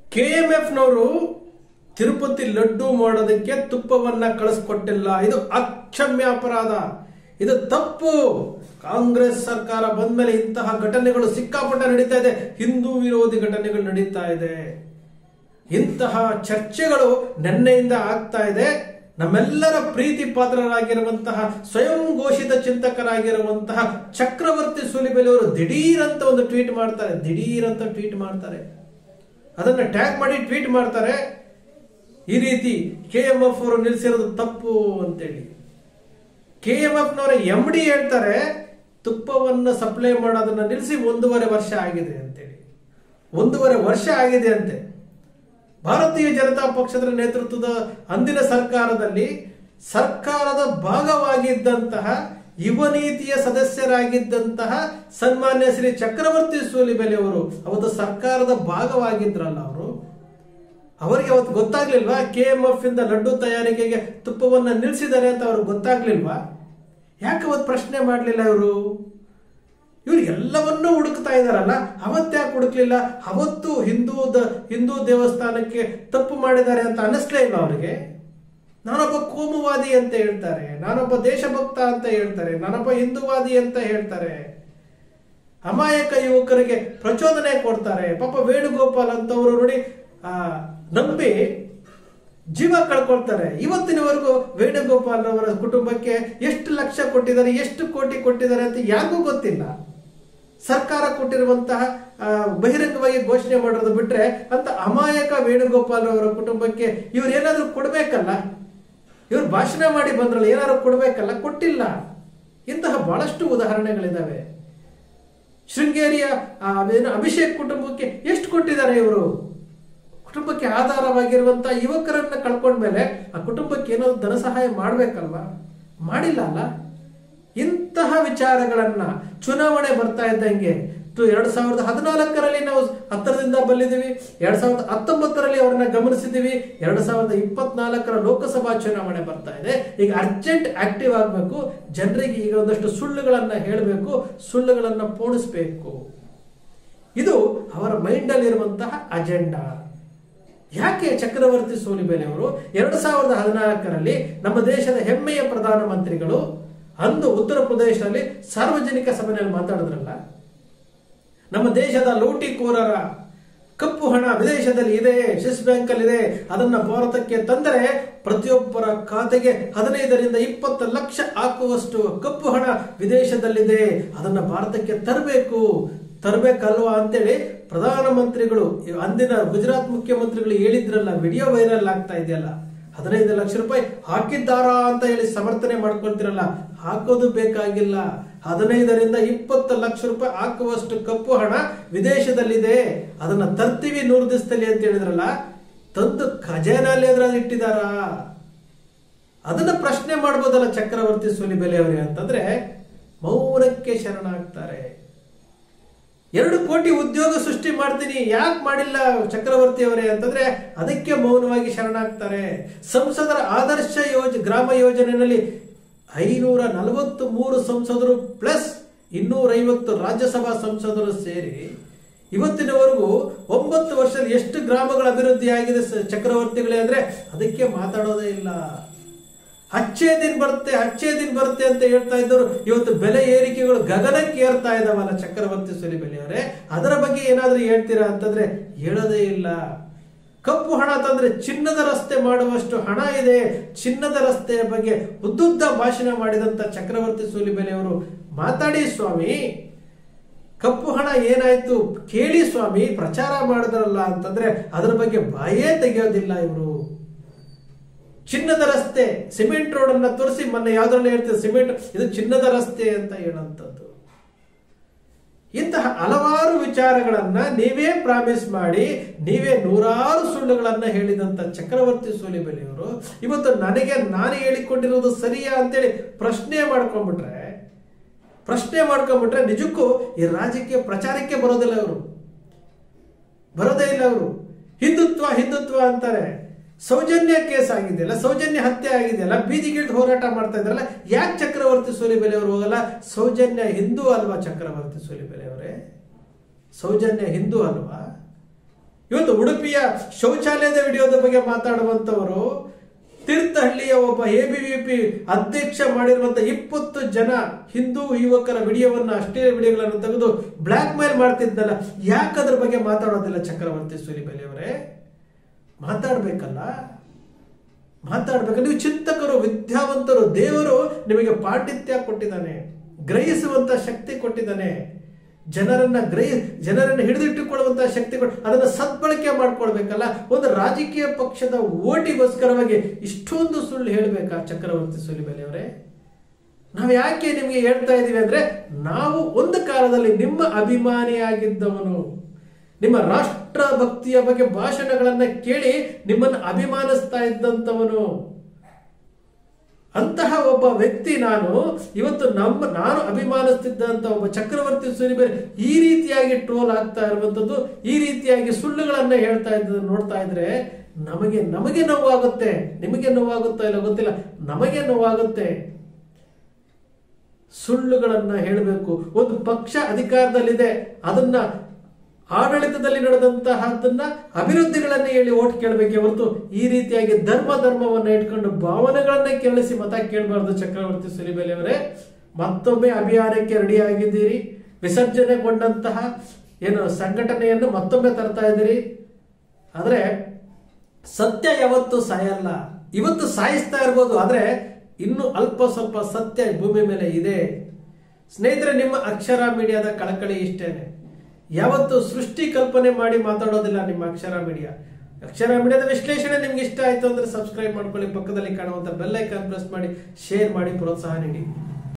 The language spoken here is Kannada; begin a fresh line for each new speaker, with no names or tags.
ಕೆ ಎಂ ಎಫ್ ನವರು ತಿರುಪತಿ ಲಡ್ಡು ಮಾಡೋದಕ್ಕೆ ತುಪ್ಪವನ್ನ ಕಳಿಸ್ಕೊಟ್ಟಿಲ್ಲ ಇದು ಅಕ್ಷಮ್ಯ ಅಪರಾಧ ಇದು ತಪ್ಪು ಕಾಂಗ್ರೆಸ್ ಸರ್ಕಾರ ಬಂದ್ಮೇಲೆ ಇಂತಹ ಘಟನೆಗಳು ಸಿಕ್ಕಾಪಟ್ಟೆ ನಡೀತಾ ಇದೆ ಹಿಂದೂ ವಿರೋಧಿ ಘಟನೆಗಳು ನಡೀತಾ ಇದೆ ಇಂತಹ ಚರ್ಚೆಗಳು ನಿನ್ನೆಯಿಂದ ಆಗ್ತಾ ಇದೆ ನಮ್ಮೆಲ್ಲರ ಪ್ರೀತಿ ಪಾತ್ರರಾಗಿರುವಂತಹ ಸ್ವಯಂ ಘೋಷಿತ ಚಿಂತಕರಾಗಿರುವಂತಹ ಚಕ್ರವರ್ತಿ ಸುಲಿಬೆಲೆಯವರು ದಿಢೀರ್ ಅಂತ ಒಂದು ಟ್ವೀಟ್ ಮಾಡ್ತಾರೆ ದಿಢೀರ್ ಅಂತ ಟ್ವೀಟ್ ಮಾಡ್ತಾರೆ ಅದನ್ನ ಟ್ಯಾಗ್ ಮಾಡಿ ಟ್ವೀಟ್ ಮಾಡ್ತಾರೆ ಈ ರೀತಿ ಕೆ ಎಂ ಎಫ್ ಅವರು ನಿಲ್ಲಿಸಿರೋದು ತಪ್ಪು ಅಂತೇಳಿ ಕೆ ಎಂ ಎಫ್ ನವರ ಎಂ ಡಿ ಹೇಳ್ತಾರೆ ತುಪ್ಪವನ್ನು ಸಪ್ಲೈ ಮಾಡೋದನ್ನ ನಿಲ್ಲಿಸಿ ಒಂದೂವರೆ ವರ್ಷ ಆಗಿದೆ ಅಂತೇಳಿ ಒಂದೂವರೆ ವರ್ಷ ಆಗಿದೆ ಅಂತೆ ಭಾರತೀಯ ಜನತಾ ಪಕ್ಷದ ನೇತೃತ್ವದ ಅಂದಿನ ಸರ್ಕಾರದಲ್ಲಿ ಸರ್ಕಾರದ ಭಾಗವಾಗಿದ್ದಂತಹ ಯುವ ನೀತಿಯ ಸದಸ್ಯರಾಗಿದ್ದಂತಹ ಸನ್ಮಾನ್ಯ ಶ್ರೀ ಚಕ್ರವರ್ತಿ ಸೂಲಿಬೆಲೆ ಅವರು ಅವತ್ತು ಸರ್ಕಾರದ ಭಾಗವಾಗಿದ್ರಲ್ಲ ಅವರು ಅವರಿಗೆ ಅವತ್ತು ಗೊತ್ತಾಗ್ಲಿಲ್ವಾ ಕೆ ಎಂ ಎಫ್ ಇಂದ ಲಡ್ಡು ತಯಾರಿಕೆಗೆ ತುಪ್ಪವನ್ನ ನಿಲ್ಲಿಸಿದ್ದಾರೆ ಅಂತ ಅವ್ರಿಗೆ ಗೊತ್ತಾಗ್ಲಿಲ್ವಾ ಯಾಕೆ ಅವತ್ತು ಪ್ರಶ್ನೆ ಮಾಡಲಿಲ್ಲ ಇವರು ಇವ್ರು ಎಲ್ಲವನ್ನೂ ಹುಡುಕ್ತಾ ಇದಾರಲ್ಲ ಅವತ್ತ್ಯಾಕೆ ಹುಡುಕ್ಲಿಲ್ಲ ಅವತ್ತು ಹಿಂದೂ ದ- ಹಿಂದೂ ದೇವಸ್ಥಾನಕ್ಕೆ ತಪ್ಪು ಮಾಡಿದ್ದಾರೆ ಅಂತ ಅನ್ನಿಸ್ಲೇ ಇಲ್ಲ ಅವರಿಗೆ ನಾನೊಬ್ಬ ಕೋಮುವಾದಿ ಅಂತ ಹೇಳ್ತಾರೆ ನಾನೊಬ್ಬ ದೇಶಭಕ್ತ ಅಂತ ಹೇಳ್ತಾರೆ ನಾನೊಬ್ಬ ಹಿಂದೂವಾದಿ ಅಂತ ಹೇಳ್ತಾರೆ ಅಮಾಯಕ ಯುವಕರಿಗೆ ಪ್ರಚೋದನೆ ಕೊಡ್ತಾರೆ ಪಾಪ ವೇಣುಗೋಪಾಲ್ ಅಂತವರು ನೋಡಿ ಆ ನಂಬಿ ಜೀವ ಕಳ್ಕೊಳ್ತಾರೆ ಇವತ್ತಿನವರೆಗೂ ವೇಣುಗೋಪಾಲ್ ಅವರ ಕುಟುಂಬಕ್ಕೆ ಎಷ್ಟು ಲಕ್ಷ ಕೊಟ್ಟಿದ್ದಾರೆ ಎಷ್ಟು ಕೋಟಿ ಕೊಟ್ಟಿದ್ದಾರೆ ಅಂತ ಯಾರಿಗೂ ಗೊತ್ತಿಲ್ಲ ಸರ್ಕಾರ ಕೊಟ್ಟಿರುವಂತಹ ಆ, ಬಹಿರಂಗವಾಗಿ ಘೋಷಣೆ ಮಾಡೋದು ಬಿಟ್ರೆ ಅಂತ ಅಮಾಯಕ ವೇಣುಗೋಪಾಲ್ ಅವರ ಕುಟುಂಬಕ್ಕೆ ಇವ್ರು ಏನಾದ್ರೂ ಕೊಡ್ಬೇಕಲ್ಲ ಇವ್ರು ಭಾಷಣ ಮಾಡಿ ಬಂದ್ರಲ್ಲ ಏನಾದ್ರು ಕೊಡ್ಬೇಕಲ್ಲ ಕೊಟ್ಟಿಲ್ಲ ಇಂತಹ ಬಹಳಷ್ಟು ಉದಾಹರಣೆಗಳಿದಾವೆ ಶೃಂಗೇರಿಯ ಆ, ಏನು ಅಭಿಷೇಕ್ ಕುಟುಂಬಕ್ಕೆ ಎಷ್ಟು ಕೊಟ್ಟಿದ್ದಾರೆ ಇವರು ಕುಟುಂಬಕ್ಕೆ ಆಧಾರವಾಗಿರುವಂತ ಯುವಕರನ್ನ ಕಳ್ಕೊಂಡ್ಮೇಲೆ ಆ ಕುಟುಂಬಕ್ಕೆ ಏನಾದ್ರು ಧನ ಸಹಾಯ ಮಾಡ್ಬೇಕಲ್ವಾ ಮಾಡಿಲ್ಲ ಅಲ್ಲ ಇಂತಹ ವಿಚಾರಗಳನ್ನ ಚುನಾವಣೆ ಬರ್ತಾ ಇದ್ದಂಗೆ ತು- ಎರಡ್ ಸಾವಿರದ ಹದಿನಾಲ್ಕರಲ್ಲಿ ನಾವು ಹತ್ತರದಿಂದ ಬಲ್ಲಿದ್ದೀವಿ ಎರಡ್ ಸಾವಿರದ ಹತ್ತೊಂಬತ್ತರಲ್ಲಿ ಅವರನ್ನ ಗಮನಿಸಿದ್ದೀವಿ ಎರಡ್ ಸಾವಿರದ ಇಪ್ಪತ್ನಾಲ್ಕರ ಲೋಕಸಭಾ ಚುನಾವಣೆ ಬರ್ತಾ ಇದೆ ಈಗ ಅರ್ಜೆಂಟ್ ಆಕ್ಟಿವ್ ಆಗಬೇಕು ಜನರಿಗೆ ಈಗ ಒಂದಷ್ಟು ಸುಳ್ಳುಗಳನ್ನ ಹೇಳಬೇಕು ಸುಳ್ಳುಗಳನ್ನ ಪೋಣಿಸ್ಬೇಕು ಇದು ಅವರ ಮೈಂಡ್ ಅಲ್ಲಿ ಇರುವಂತಹ ಅಜೆಂಡಾ ಯಾಕೆ ಚಕ್ರವರ್ತಿ ಸೋಲಿಬೇಲೆ ಅವರು ಎರಡು ಸಾವಿರದ ಹದಿನಾಲ್ಕರಲ್ಲಿ ನಮ್ಮ ದೇಶದ ಹೆಮ್ಮೆಯ ಪ್ರಧಾನಮಂತ್ರಿಗಳು ಅಂದು ಉತ್ತರ ಪ್ರದೇಶದಲ್ಲಿ ಸಾರ್ವಜನಿಕ ಸಭೆಯಲ್ಲಿ ಮಾತಾಡಿದ್ರಲ್ಲ ನಮ್ಮ ದೇಶದ ಲೂಟಿಕೋರರ ಕಪ್ಪು ಹಣ ವಿದೇಶದಲ್ಲಿ ಇದೆ ಸ್ವಿಸ್ ಬ್ಯಾಂಕ್ ಅಲ್ಲಿ ಇದೆ ಅದನ್ನ ಭಾರತಕ್ಕೆ ತಂದರೆ ಪ್ರತಿಯೊಬ್ಬರ ಖಾತೆಗೆ ಹದಿನೈದರಿಂದ ಇಪ್ಪತ್ತು ಲಕ್ಷ ಹಾಕುವಷ್ಟು ಕಪ್ಪು ಹಣ ವಿದೇಶದಲ್ಲಿದೆ ಅದನ್ನ ಭಾರತಕ್ಕೆ ತರಬೇಕು ತರಬೇಕಲ್ವಾ ಅಂತೇಳಿ ಪ್ರಧಾನಮಂತ್ರಿಗಳು ಅಂದಿನ ಗುಜರಾತ್ ಮುಖ್ಯಮಂತ್ರಿಗಳು ಹೇಳಿದ್ರಲ್ಲ ವಿಡಿಯೋ ವೈರಲ್ ಆಗ್ತಾ ಇದೆಯಲ್ಲ ಹದಿನೈದು ಲಕ್ಷ ರೂಪಾಯಿ ಹಾಕಿದ್ದಾರಾ ಅಂತ ಹೇಳಿ ಸಮರ್ಥನೆ ಮಾಡ್ಕೊಳ್ತಿರಲ್ಲ ಹಾಕೋದು ಬೇಕಾಗಿಲ್ಲ ಹದಿನೈದರಿಂದ ಇಪ್ಪತ್ತು ಲಕ್ಷ ರೂಪಾಯಿ ಹಾಕುವಷ್ಟು ಕಪ್ಪು ಹಣ ವಿದೇಶದಲ್ಲಿದೆ ಅದನ್ನ ತರ್ತೀವಿ ನೂರು ದಿವಸದಲ್ಲಿ ಅಂತ ಹೇಳಿದ್ರಲ್ಲ ತಂದು ಖಜಾನಲ್ಲಿ ಅದ್ರಲ್ಲಿ ಇಟ್ಟಿದಾರಾ ಅದನ್ನ ಪ್ರಶ್ನೆ ಮಾಡ್ಬೋದಲ್ಲ ಚಕ್ರವರ್ತಿ ಸುಲಿಬೆಲೆ ಅವರೇ ಅಂತಂದ್ರೆ ಮೌನಕ್ಕೆ ಶರಣಾಗ್ತಾರೆ ಎರಡು ಕೋಟಿ ಉದ್ಯೋಗ ಸೃಷ್ಟಿ ಮಾಡ್ತೀನಿ ಯಾಕೆ ಮಾಡಿಲ್ಲ ಚಕ್ರವರ್ತಿ ಅವರೇ ಅಂತಂದ್ರೆ ಅದಕ್ಕೆ ಮೌನವಾಗಿ ಶರಣಾಗ್ತಾರೆ ಸಂಸದರ ಆದರ್ಶ ಯೋಜ ಗ್ರಾಮ ಯೋಜನೆಯಲ್ಲಿ ಐನೂರ ನಲವತ್ತು ಮೂರು ಸಂಸದರು ಪ್ಲಸ್ ಇನ್ನೂರೈವತ್ತು ರಾಜ್ಯಸಭಾ ಸಂಸದರು ಸೇರಿ ಇವತ್ತಿನವರೆಗೂ ಒಂಬತ್ತು ವರ್ಷದಲ್ಲಿ ಎಷ್ಟು ಗ್ರಾಮಗಳ ಅಭಿವೃದ್ಧಿ ಆಗಿದೆ ಸ- ಚಕ್ರವರ್ತಿಗಳೇ ಅಂದ್ರೆ ಅದಕ್ಕೆ ಮಾತಾಡೋದೇ ಇಲ್ಲ ಹಚ್ಚೇ ದಿನ ಬರುತ್ತೆ ಹಚ್ಚೇ ದಿನ ಬರುತ್ತೆ ಅಂತ ಹೇಳ್ತಾ ಇದ್ದವರು ಇವತ್ತು ಬೆಲೆ ಏರಿಕೆಗಳು ಗಗನಕ್ಕೆ ಏರ್ತಾ ಇದಾವಲ್ಲ ಚಕ್ರವರ್ತಿ ಸುಲಿಬೆಲೆಯವರೇ ಅದರ ಬಗ್ಗೆ ಏನಾದ್ರೂ ಹೇಳ್ತೀರಾ ಅಂತಂದ್ರೆ ಹೇಳೋದೇ ಇಲ್ಲ ಕಪ್ಪು ಹಣ ತಂದ್ರೆ ಚಿನ್ನದ ರಸ್ತೆ ಮಾಡುವಷ್ಟು ಹಣ ಇದೆ ಚಿನ್ನದ ರಸ್ತೆಯ ಬಗ್ಗೆ ಉದ್ದುದ್ದ ಭಾಷಣ ಮಾಡಿದಂತ ಚಕ್ರವರ್ತಿ ಸೂಲಿಬೆಲೆಯವರು ಮಾತಾಡಿ ಸ್ವಾಮಿ ಕಪ್ಪು ಹಣ ಏನಾಯ್ತು ಕೇಳಿ ಸ್ವಾಮಿ ಪ್ರಚಾರ ಮಾಡಿದ್ರಲ್ಲ ಅಂತಂದ್ರೆ ಅದರ ಬಗ್ಗೆ ಬಾಯೇ ತೆಗೆಯೋದಿಲ್ಲ ಇವರು ಚಿನ್ನದ ರಸ್ತೆ ಸಿಮೆಂಟ್ ರೋಡ್ ಅನ್ನ ತೋರಿಸಿ ಮೊನ್ನೆ ಯಾವ್ದ್ರಲ್ಲಿ ಹೇಳ್ತೀವಿ ಸಿಮೆಂಟ್ ಇದು ಚಿನ್ನದ ರಸ್ತೆ ಅಂತ ಹೇಳಂತದ್ದು ಇಂತಹ ಹಲವಾರು ವಿಚಾರಗಳನ್ನ ನೀವೇ ಪ್ರಾಮಿಸ್ ಮಾಡಿ ನೀವೇ ನೂರಾರು ಸುಳ್ಳುಗಳನ್ನ ಹೇಳಿದಂತ ಚಕ್ರವರ್ತಿ ಸೂಲಿಬೆಲೆಯವರು ಇವತ್ತು ನನಗೆ ನಾನು ಹೇಳಿಕೊಂಡಿರೋದು ಸರಿಯಾ ಅಂತೇಳಿ ಪ್ರಶ್ನೆ ಮಾಡ್ಕೊಂಡ್ಬಿಟ್ರೆ ಪ್ರಶ್ನೆ ಮಾಡ್ಕೊಂಡ್ಬಿಟ್ರೆ ನಿಜಕ್ಕೂ ಈ ರಾಜಕೀಯ ಪ್ರಚಾರಕ್ಕೆ ಬರೋದಿಲ್ಲ ಅವರು ಬರೋದೇ ಇಲ್ಲ ಅವರು ಹಿಂದುತ್ವ ಹಿಂದುತ್ವ ಅಂತಾರೆ ಸೌಜನ್ಯ ಕೇಸ್ ಆಗಿದೆಯಲ್ಲ ಸೌಜನ್ಯ ಹತ್ಯೆ ಆಗಿದೆಯಲ್ಲ ಬೀದಿಗಿಳಿದು ಹೋರಾಟ ಮಾಡ್ತಾ ಇದ್ರಲ್ಲ ಯಾಕೆ ಚಕ್ರವರ್ತಿ ಸೂಲಿಬೆಲೆ ಅವರು ಹೋಗಲ್ಲ ಸೌಜನ್ಯ ಹಿಂದೂ ಅಲ್ವಾ ಚಕ್ರವರ್ತಿ ಸೂಲಿಬೆಲೆ ಅವರೇ ಸೌಜನ್ಯ ಹಿಂದೂ ಅಲ್ವಾ ಇವತ್ತು ಉಡುಪಿಯ ಶೌಚಾಲಯದ ವಿಡಿಯೋದ ಬಗ್ಗೆ ಮಾತಾಡುವಂತವರು ತೀರ್ಥಹಳ್ಳಿಯ ಒಬ್ಬ ಎಬಿವಿಪಿ ಅಧ್ಯಕ್ಷ ಮಾಡಿರುವಂತ ಇಪ್ಪತ್ತು ಜನ ಹಿಂದೂ ಯುವಕರ ವಿಡಿಯೋವನ್ನ ಅಷ್ಟೇ ವಿಡಿಯೋಗಳನ್ನು ತೆಗೆದು ಬ್ಲಾಕ್ ಮೇಲ್ ಮಾಡ್ತಿದ್ದಲ್ಲ ಯಾಕೆ ಅದ್ರ ಬಗ್ಗೆ ಮಾತಾಡೋದಿಲ್ಲ ಚಕ್ರವರ್ತಿ ಸುಲಿಬೆಲೆ ಅವರೇ ಮಾತಾಡ್ಬೇಕಲ್ಲ ಮಾತಾಡ್ಬೇಕು ನೀವು ಚಿಂತಕರು ವಿದ್ಯಾವಂತರು ದೇವರು ನಿಮಗೆ ಪಾಂಡಿತ್ಯ ಕೊಟ್ಟಿದ್ದಾನೆ ಗ್ರಹಿಸುವಂತ ಶಕ್ತಿ ಕೊಟ್ಟಿದ್ದಾನೆ ಜನರನ್ನ ಗ್ರಹಿ ಜನರನ್ನ ಹಿಡಿದಿಟ್ಟುಕೊಳ್ಳುವಂತಹ ಶಕ್ತಿ ಕೊಟ್ಟು ಅದನ್ನ ಸದ್ಬಳಕೆ ಮಾಡ್ಕೊಳ್ಬೇಕಲ್ಲ ಒಂದು ರಾಜಕೀಯ ಪಕ್ಷದ ಓಟಿಗೋಸ್ಕರವಾಗಿ ಇಷ್ಟೊಂದು ಸುಳ್ಳು ಹೇಳಬೇಕಾ ಚಕ್ರವರ್ತಿ ಸುಲಿಬೆಲೆ ಅವರೇ ನಾವು ಯಾಕೆ ನಿಮಗೆ ಹೇಳ್ತಾ ಇದೀವಿ ಅಂದ್ರೆ ನಾವು ಒಂದು ಕಾಲದಲ್ಲಿ ನಿಮ್ಮ ಅಭಿಮಾನಿಯಾಗಿದ್ದವನು ನಿಮ್ಮ ರಾಷ್ಟ್ರ ಭಕ್ತಿಯ ಬಗ್ಗೆ ಭಾಷಣಗಳನ್ನ ಕೇಳಿ ನಿಮ್ಮನ್ನು ಅಭಿಮಾನಿಸ್ತಾ ಇದ್ದಂತವನು ಅಂತಹ ಒಬ್ಬ ವ್ಯಕ್ತಿ ನಾನು ಇವತ್ತು ನಮ್ಮ ನಾನು ಅಭಿಮಾನಿಸ್ತಿದ್ದಂತ ಒಬ್ಬ ಚಕ್ರವರ್ತಿ ಸುರಿಬೇರೆ ಈ ರೀತಿಯಾಗಿ ಟ್ರೋಲ್ ಆಗ್ತಾ ಇರುವಂತದ್ದು ಈ ರೀತಿಯಾಗಿ ಸುಳ್ಳುಗಳನ್ನ ಹೇಳ್ತಾ ಇದ್ದದ್ದು ನೋಡ್ತಾ ಇದ್ರೆ ನಮಗೆ ನಮಗೆ ನೋವಾಗುತ್ತೆ ನಿಮಗೆ ನೋವಾಗುತ್ತಾ ಇಲ್ಲ ಗೊತ್ತಿಲ್ಲ ನಮಗೆ ನೋವಾಗುತ್ತೆ ಸುಳ್ಳುಗಳನ್ನ ಹೇಳಬೇಕು ಒಂದು ಪಕ್ಷ ಅಧಿಕಾರದಲ್ಲಿದೆ ಅದನ್ನ ಆಡಳಿತದಲ್ಲಿ ನಡೆದಂತಹದನ್ನ ಅಭಿವೃದ್ಧಿಗಳನ್ನ ಹೇಳಿ ಓಟ್ ಕೇಳಬೇಕೆ ಹೊರತು ಈ ರೀತಿಯಾಗಿ ಧರ್ಮ ಧರ್ಮವನ್ನ ಇಟ್ಕೊಂಡು ಭಾವನೆಗಳನ್ನ ಕೇಳಿಸಿ ಮತ ಕೇಳಬಾರ್ದು ಚಕ್ರವರ್ತಿ ಸುಲಿಬೆಲೆ ಅವರೇ ಮತ್ತೊಮ್ಮೆ ಅಭಿಯಾನಕ್ಕೆ ರೆಡಿ ಆಗಿದ್ದೀರಿ ವಿಸರ್ಜನೆಗೊಂಡಂತಹ ಏನು ಸಂಘಟನೆಯನ್ನು ಮತ್ತೊಮ್ಮೆ ತರ್ತಾ ಇದ್ದೀರಿ ಆದ್ರೆ ಸತ್ಯ ಯಾವತ್ತು ಸಾಯಲ್ಲ ಇವತ್ತು ಸಾಯಿಸ್ತಾ ಇರ್ಬೋದು ಆದ್ರೆ ಇನ್ನು ಅಲ್ಪ ಸ್ವಲ್ಪ ಸತ್ಯ ಭೂಮಿ ಮೇಲೆ ಇದೆ ಸ್ನೇಹಿತರೆ ನಿಮ್ಮ ಅಕ್ಷರ ಮೀಡಿಯಾದ ಕಳಕಳಿ ಇಷ್ಟೇನೆ ಯಾವತ್ತು ಸೃಷ್ಟಿ ಕಲ್ಪನೆ ಮಾಡಿ ಮಾತಾಡೋದಿಲ್ಲ ನಿಮ್ಮ ಅಕ್ಷರ ಮೀಡಿಯಾ ಅಕ್ಷರ ಮೀಡಿಯಾದ ವಿಶ್ಲೇಷಣೆ ನಿಮ್ಗೆ ಇಷ್ಟ ಆಯ್ತು ಅಂದ್ರೆ ಸಬ್ಸ್ಕ್ರೈಬ್ ಮಾಡ್ಕೊಳ್ಳಿ ಪಕ್ಕದಲ್ಲಿ ಕಾಣುವಂತ ಬೆಲ್ ಐಕಾನ್ ಪ್ರೆಸ್ ಮಾಡಿ ಶೇರ್ ಮಾಡಿ ಪ್ರೋತ್ಸಾಹ ನೀಡಿ